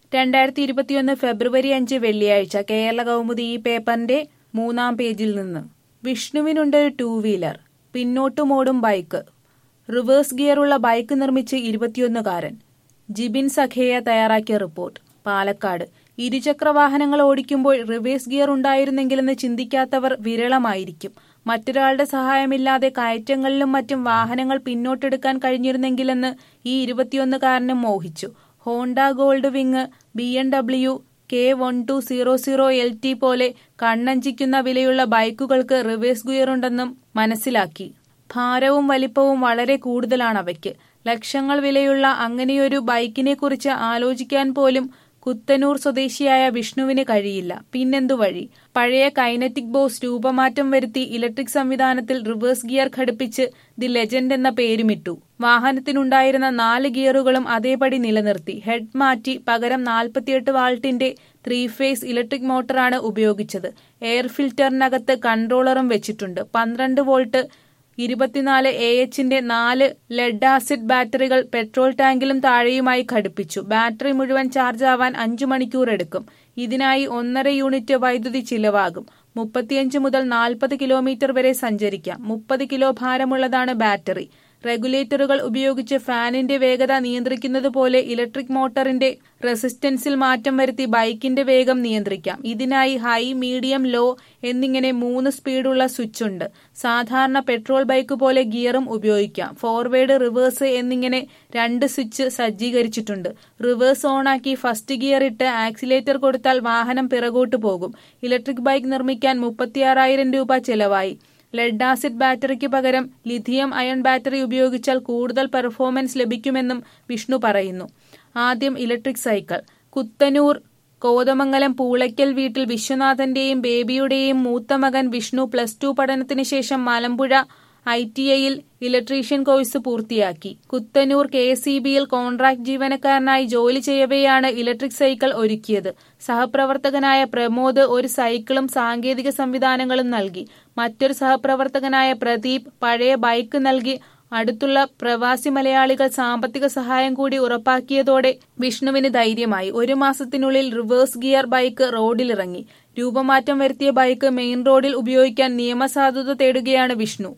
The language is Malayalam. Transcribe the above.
രണ്ടായിരത്തി ഇരുപത്തിയൊന്ന് ഫെബ്രുവരി അഞ്ച് വെള്ളിയാഴ്ച കേരള കൗമുദി ഈ പേപ്പറിന്റെ മൂന്നാം പേജിൽ നിന്ന് വിഷ്ണുവിനുണ്ടൊരു ടൂ വീലർ പിന്നോട്ടുമോടും ബൈക്ക് റിവേഴ്സ് ഗിയറുള്ള ബൈക്ക് നിർമ്മിച്ച് ഇരുപത്തിയൊന്നുകാരൻ ജിബിൻ സഖേയ തയ്യാറാക്കിയ റിപ്പോർട്ട് പാലക്കാട് ഇരുചക്ര വാഹനങ്ങൾ ഓടിക്കുമ്പോൾ റിവേഴ്സ് ഗിയർ ഉണ്ടായിരുന്നെങ്കിലെന്ന് ചിന്തിക്കാത്തവർ വിരളമായിരിക്കും മറ്റൊരാളുടെ സഹായമില്ലാതെ കയറ്റങ്ങളിലും മറ്റും വാഹനങ്ങൾ പിന്നോട്ടെടുക്കാൻ കഴിഞ്ഞിരുന്നെങ്കിലെന്ന് ഈ ഇരുപത്തിയൊന്നുകാരനും മോഹിച്ചു Honda Gold Wing B M W K one two zero zero L T പോലെ കണ്ണഞ്ചിക്കുന്ന വിലയുള്ള ബൈക്കുകൾക്ക് റിവേഴ്സ് ഗിയറുണ്ടെന്നും മനസ്സിലാക്കി ഭാരവും വലിപ്പവും വളരെ കൂടുതലാണ് അവയ്ക്ക് ലക്ഷങ്ങൾ വിലയുള്ള അങ്ങനെയൊരു ബൈക്കിനെക്കുറിച്ച് ആലോചിക്കാൻ പോലും കുത്തനൂർ സ്വദേശിയായ വിഷ്ണുവിന് കഴിയില്ല പിന്നെന്തു വഴി പഴയ കൈനറ്റിക് ബോസ് രൂപമാറ്റം വരുത്തി ഇലക്ട്രിക് സംവിധാനത്തിൽ റിവേഴ്സ് ഗിയർ ഘടിപ്പിച്ച് ദി ലെജൻഡ് എന്ന പേരുമിട്ടു വാഹനത്തിനുണ്ടായിരുന്ന നാല് ഗിയറുകളും അതേപടി നിലനിർത്തി ഹെഡ് മാറ്റി പകരം നാൽപ്പത്തിയെട്ട് വാൾട്ടിന്റെ ത്രീ ഫേസ് ഇലക്ട്രിക് മോട്ടറാണ് ഉപയോഗിച്ചത് എയർ ഫിൽറ്ററിനകത്ത് കൺട്രോളറും വെച്ചിട്ടുണ്ട് പന്ത്രണ്ട് വോൾട്ട് ഇരുപത്തിനാല് എ എച്ചിന്റെ നാല് ലെഡ് ആസിഡ് ബാറ്ററികൾ പെട്രോൾ ടാങ്കിലും താഴെയുമായി ഘടിപ്പിച്ചു ബാറ്ററി മുഴുവൻ ചാർജ് ആവാൻ അഞ്ചു മണിക്കൂർ എടുക്കും ഇതിനായി ഒന്നര യൂണിറ്റ് വൈദ്യുതി ചിലവാകും മുപ്പത്തിയഞ്ച് മുതൽ നാൽപ്പത് കിലോമീറ്റർ വരെ സഞ്ചരിക്കാം മുപ്പത് കിലോ ഭാരമുള്ളതാണ് ബാറ്ററി റെഗുലേറ്ററുകൾ ഉപയോഗിച്ച് ഫാനിന്റെ വേഗത നിയന്ത്രിക്കുന്നത് പോലെ ഇലക്ട്രിക് മോട്ടറിന്റെ റെസിസ്റ്റൻസിൽ മാറ്റം വരുത്തി ബൈക്കിന്റെ വേഗം നിയന്ത്രിക്കാം ഇതിനായി ഹൈ മീഡിയം ലോ എന്നിങ്ങനെ മൂന്ന് സ്പീഡുള്ള സ്വിച്ച് ഉണ്ട് സാധാരണ പെട്രോൾ ബൈക്ക് പോലെ ഗിയറും ഉപയോഗിക്കാം ഫോർവേഡ് റിവേഴ്സ് എന്നിങ്ങനെ രണ്ട് സ്വിച്ച് സജ്ജീകരിച്ചിട്ടുണ്ട് റിവേഴ്സ് ഓണാക്കി ഫസ്റ്റ് ഗിയർ ഇട്ട് ആക്സിലേറ്റർ കൊടുത്താൽ വാഹനം പിറകോട്ട് പോകും ഇലക്ട്രിക് ബൈക്ക് നിർമ്മിക്കാൻ മുപ്പത്തിയാറായിരം രൂപ ചെലവായി ലെഡ് ആസിഡ് ബാറ്ററിക്ക് പകരം ലിഥിയം അയൺ ബാറ്ററി ഉപയോഗിച്ചാൽ കൂടുതൽ പെർഫോമൻസ് ലഭിക്കുമെന്നും വിഷ്ണു പറയുന്നു ആദ്യം ഇലക്ട്രിക് സൈക്കിൾ കുത്തനൂർ കോതമംഗലം പൂളയ്ക്കൽ വീട്ടിൽ വിശ്വനാഥന്റെയും ബേബിയുടെയും മൂത്ത മകൻ വിഷ്ണു പ്ലസ് ടു പഠനത്തിന് ശേഷം മലമ്പുഴ ഐ ടി ഐയിൽ ഇലക്ട്രീഷ്യൻ കോഴ്സ് പൂർത്തിയാക്കി കുത്തനൂർ കെ എസ് ഇ ബിയിൽ കോൺട്രാക്ട് ജീവനക്കാരനായി ജോലി ചെയ്യവെയാണ് ഇലക്ട്രിക് സൈക്കിൾ ഒരുക്കിയത് സഹപ്രവർത്തകനായ പ്രമോദ് ഒരു സൈക്കിളും സാങ്കേതിക സംവിധാനങ്ങളും നൽകി മറ്റൊരു സഹപ്രവർത്തകനായ പ്രദീപ് പഴയ ബൈക്ക് നൽകി അടുത്തുള്ള പ്രവാസി മലയാളികൾ സാമ്പത്തിക സഹായം കൂടി ഉറപ്പാക്കിയതോടെ വിഷ്ണുവിന് ധൈര്യമായി ഒരു മാസത്തിനുള്ളിൽ റിവേഴ്സ് ഗിയർ ബൈക്ക് റോഡിലിറങ്ങി രൂപമാറ്റം വരുത്തിയ ബൈക്ക് മെയിൻ റോഡിൽ ഉപയോഗിക്കാൻ നിയമസാധുത തേടുകയാണ് വിഷ്ണു